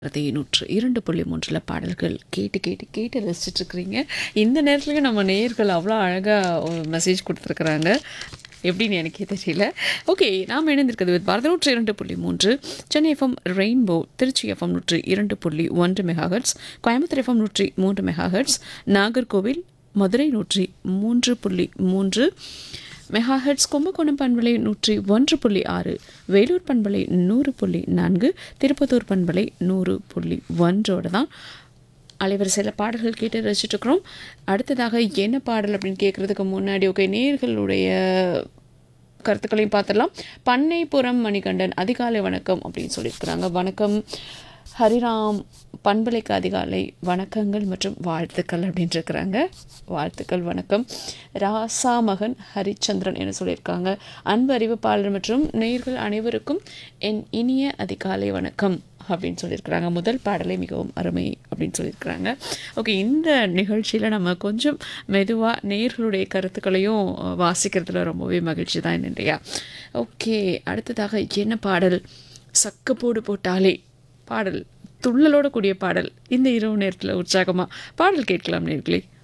பாரதி நூற்று இரண்டு புள்ளி மூன்றில் பாடல்கள் கேட்டு கேட்டு கேட்டு ரசிச்சுட்டு இருக்கிறீங்க இந்த நேரத்துலயும் நம்ம நேயர்கள் அவ்வளோ அழகாக மெசேஜ் கொடுத்துருக்குறாங்க எப்படின்னு எனக்கே தெரியல ஓகே நாம் இணைந்திருக்கிறது வித் பாரதி நூற்று இரண்டு புள்ளி மூன்று Chennai F M rainbow Trichy F M நூற்று இரண்டு புள்ளி ஒன்று மெகாஹெட்ஸ் கோயம்புத்தூர் எஃப்எம் நூற்றி மூன்று மெகாஹெட்ஸ் நாகர்கோவில் மதுரை நூற்றி மூன்று புள்ளி மூன்று மெகாஹெட்ஸ் கும்பகோணம் பண்பலை நூற்றி ஒன்று புள்ளி ஆறு வேலூர் பண்பலை நூறு புள்ளி நான்கு திருப்பத்தூர் பண்பலை நூறு புள்ளி ஒன்றோடு தான் அலைவரிசையில் பாடல்கள் கேட்டு ரசிச்சுட்டு இருக்கிறோம் அடுத்ததாக என்ன பாடல் அப்படின்னு கேட்குறதுக்கு முன்னாடி ஓகே நேர்களுடைய கருத்துக்களையும் பார்த்துடலாம் பண்ணைப்புறம் மணிகண்டன் அதிகாலை வணக்கம் அப்படின்னு சொல்லியிருக்கிறாங்க வணக்கம் ஹரிராம் பண்பலைக்கு அதிகாலை வணக்கங்கள் மற்றும் வாழ்த்துக்கள் அப்படின்னு இருக்கிறாங்க வாழ்த்துக்கள் வணக்கம் ராசா மகன் ஹரிச்சந்திரன் என சொல்லியிருக்காங்க அன்பு அறிவிப்பாளர் மற்றும் நேயர்கள் அனைவருக்கும் என் இனிய அதிகாலை வணக்கம் அப்படின்னு சொல்லியிருக்கிறாங்க முதல் பாடலை மிகவும் அருமை அப்படின்னு சொல்லியிருக்கிறாங்க ஓகே இந்த நிகழ்ச்சியில் நம்ம கொஞ்சம் மெதுவாக நேர்களுடைய கருத்துக்களையும் வாசிக்கிறதுல ரொம்பவே மகிழ்ச்சி தான் இல்லையா ஓகே அடுத்ததாக என்ன பாடல் சக்கப்போடு போட்டாலே பாடல் துள்ளலோட கூடிய பாடல் இந்த இரவு நேரத்தில் உற்சாகமாக பாடல் கேட்கலாம் நேர்களே